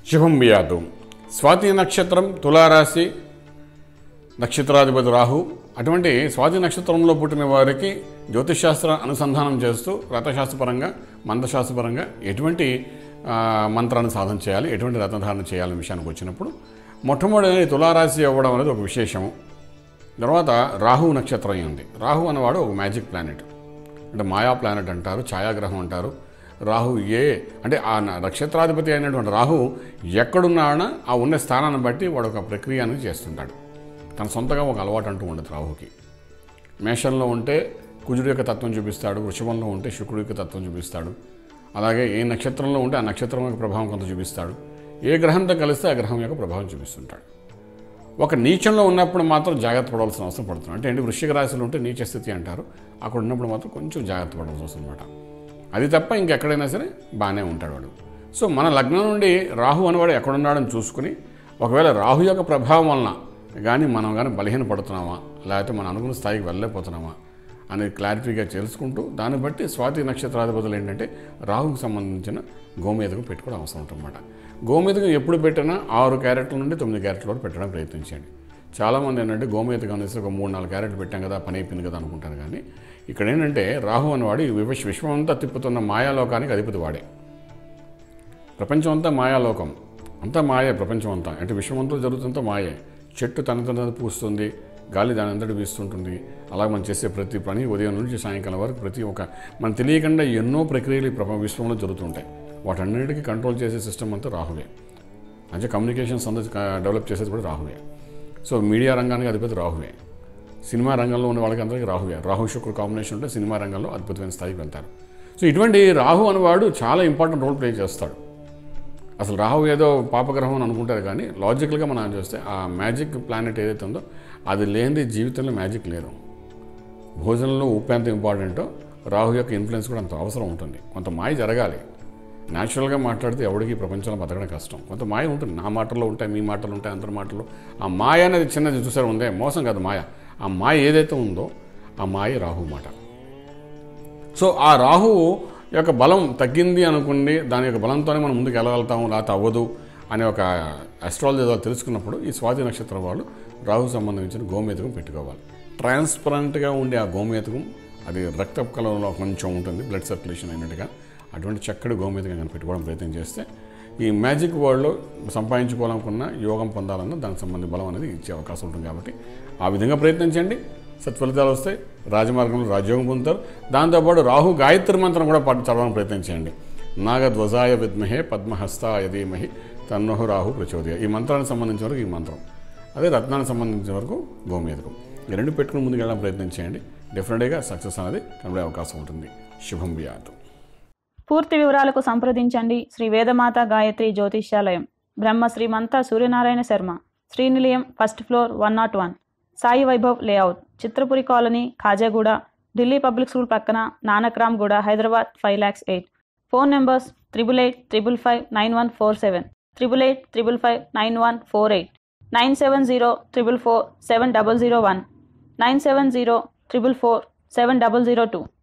శుభం బియాదు స్వాతి నక్షత్రం తులారాశి నక్షత్రాధిపతి రాహు అటువంటి స్వాతి నక్షత్రంలో పుట్టిన వారికి జ్యోతిషశాస్త్ర అనుసంధానం చేస్తూ రథశాస్త్రపరంగా మంత్రశాస్త్రపరంగా ఎటువంటి ఆ, మంత్రాన్ని సాధన చేయాలి ఎటువంటి రత్నధారణ చేయాలనే విషయానికి వచ్చినప్పుడు మొట్టమొదటి తులారాశి అవ్వడం అనేది ఒక విశేషము తర్వాత రాహు నక్షత్రం అయి ఉంది రాహు అన్నవాడు ఒక మ్యాజిక్ ప్లానెట్ అంటే మాయా ప్లానెట్ అంటారు ఛాయాగ్రహం అంటారు రాహు ఏ అంటే ఆ న- నక్షత్రాధిపతి అయినటువంటి రాహు ఎక్కడున్నాడో ఆ ఉన్న స్థానాన్ని బట్టి వాడు ఒక ప్రక్రియ అనేది చేస్తుంటాడు తన సొంతగా ఒక అలవాటు అంటూ ఉండదు రాహుకి మేషంలో ఉంటే కుజుడు యొక్క తత్వం చూపిస్తాడు వృషభంలో ఉంటే శుక్రుడి యొక్క తత్వం చూపిస్తాడు అలాగే ఏ నక్షత్రంలో ఉంటే ఆ నక్షత్రం యొక్క ప్రభావం కొంత చూపిస్తాడు ఏ గ్రహంతో కలిస్తే ఆ గ్రహం యొక్క ప్రభావం చూపిస్తుంటాడు ఒక నీచంలో ఉన్నప్పుడు మాత్రం జాగ్రత్త పడవలసిన అవసరం పడుతుంది అంటే ఏంటి వృశ్చిక రాశిలో ఉంటే నీచ స్థితి అంటారు అక్కడ ఉన్నప్పుడు మాత్రం కొంచెం జాగ్రత్త పడవలసి వస్తుంది అనమాట అది తప్ప ఇంకెక్కడైనా సరే బాగానే ఉంటాడు వాడు సో మన లగ్నం నుండి రాహు అనేవాడు ఎక్కడున్నాడని చూసుకుని ఒకవేళ రాహు యొక్క ప్రభావం వలన కానీ మనం కానీ బలహీన పడుతున్నామా లేకపోతే మనం అనుకున్న స్థాయికి వెళ్ళలేకపోతున్నామా అనేది క్లారిటీగా తెలుసుకుంటూ దాన్ని బట్టి స్వాతి నక్షత్రాధిపతులు ఏంటంటే రాహుకు సంబంధించిన గోమేదకం పెట్టుకోవడం అవసరం ఉంటుందన్నమాట గోమేదకం ఎప్పుడు పెట్టినా ఆరు క్యారెట్ల నుండి తొమ్మిది క్యారెట్ల వరకు పెట్టడం ప్రయత్నించండి చాలామంది ఏంటంటే గోమేదకం అనేసి ఒక మూడు నాలుగు క్యారెట్లు పెట్టాం కదా పని అయిపోయింది కదా అనుకుంటారు కానీ ఇక్కడ ఏంటంటే రాహు అనేవాడు ఈ విశ్వ విశ్వమంతా తిప్పుతున్న మాయాలోకానికి అధిపతి వాడే ప్రపంచం అంతా మాయాలోకం అంతా మాయే ప్రపంచం అంతా అంటే విశ్వమంతా జరుగుతుందో మాయే చెట్టు తన తన పూస్తుంది గాలి దాని అంతటి వీస్తుంటుంది అలా మనం చేసే ప్రతి పని ఉదయం నుంచి సాయంకాలం వరకు ప్రతి ఒక్క మనం తెలియకుండా ఎన్నో ప్రక్రియలు ఈ ప్రపంచ విశ్వంలో జరుగుతుంటాయి వాటన్నిటికీ కంట్రోల్ చేసే సిస్టమ్ అంతా రాహువే అంటే కమ్యూనికేషన్స్ అందరూ డెవలప్ చేసేది కూడా రాహువే సో మీడియా రంగానికి అధిపతి రాహువే సినిమా రంగంలో ఉన్న వాళ్ళకి అందరికీ రాహువే రాహు శుక్ర కాంబినేషన్ ఉంటే సినిమా రంగంలో అద్భుతమైన స్థాయికి వెళ్తారు సో ఇటువంటి రాహు అనేవాడు చాలా ఇంపార్టెంట్ రోల్ ప్లే చేస్తాడు అసలు రాహు ఏదో పాపగ్రహం అని అనుకుంటారు కానీ లాజికల్గా మనం చూస్తే ఆ మ్యాజిక్ ప్లానెట్ ఏదైతే ఉందో అది లేనిది జీవితంలో మ్యాజిక్ లేదు భోజనంలో ఉప్పు ఎంత ఇంపార్టెంటో రాహు యొక్క ఇన్ఫ్లుయెన్స్ కూడా అంత అవసరం ఉంటుంది కొంత మాయ జరగాలి న్యాచురల్గా మాట్లాడితే ఎవడికి ఈ ప్రపంచంలో బతకడం కష్టం కొంత మాయ ఉంటుంది నా మాటల్లో ఉంటాయి మీ మాటలు ఉంటాయి అందరి మాటలు ఆ మాయ అనేది చిన్నది చూసారు ఉందే మోసం కాదు మాయ ఆ మాయ ఏదైతే ఉందో ఆ మాయ రాహు మాట సో ఆ రాహువు యొక్క బలం తగ్గింది అనుకోండి దాని యొక్క బలంతోనే మనం ముందుకు వెళ్ళగలుగుతాము లేకపోతే అవ్వదు అనే ఒక అస్ట్రాలజీ ఏదో తెలుసుకున్నప్పుడు ఈ స్వాతి నక్షత్రం వాళ్ళు రాహు సంబంధించిన గోమేతకం పెట్టుకోవాలి ట్రాన్స్పరెంట్గా ఉండే ఆ గోమేతకం అది రక్త కలంలో కొంచెం ఉంటుంది బ్లడ్ సర్క్యులేషన్ అయినట్టుగా అటువంటి చక్కటి గోమేతకం కానీ పెట్టుకోవడం ప్రయత్నం చేస్తే ఈ మ్యాజిక్ వరల్డ్లో సంపాదించుకోవాలనుకున్న యోగం పొందాలన్నా దానికి సంబంధించి బలం అనేది ఇచ్చే అవకాశం ఉంటుంది కాబట్టి ఆ విధంగా ప్రయత్నించండి సత్ఫలితాలు వస్తాయి రాజమార్గంలో రాజ్యోగం పొందుతారు దాంతోపాటు రాహు గాయత్రి మంత్రం కూడా పాటు చదవడానికి ప్రయత్నించండి నాగధ్వజాయ విద్మహే పద్మహస్తాయ ధీమహి తన్నోహు రాహు ప్రచోదయ ఈ మంత్రానికి సంబంధించిన వరకు ఈ మంత్రం అదే రత్నానికి సంబంధించిన వరకు గోమేదకం ఈ రెండు పెట్టుకుని ముందుకు వెళ్ళడం ప్రయత్నం చేయండి డెఫినెట్గా సక్సెస్ అనేది కనబడే అవకాశం ఉంటుంది శుభం వ్యాధు పూర్తి వివరాలకు సంప్రదించండి Shri Vedamata Gayatri Jyotishyalayam Brahma Srimantha Suryanarayana Sharma Srinilayam first floor one not one Sai Vaibhav layout Chitrapuri colony Khajaguda Delhi public school పక్కన Nanakramguda Hyderabad five lakhs eight phone numbers triple eight triple five nine one four seven triple eight triple five nine one four eight nine seven zero triple four seven double zero one nine seven zero triple four seven double zero two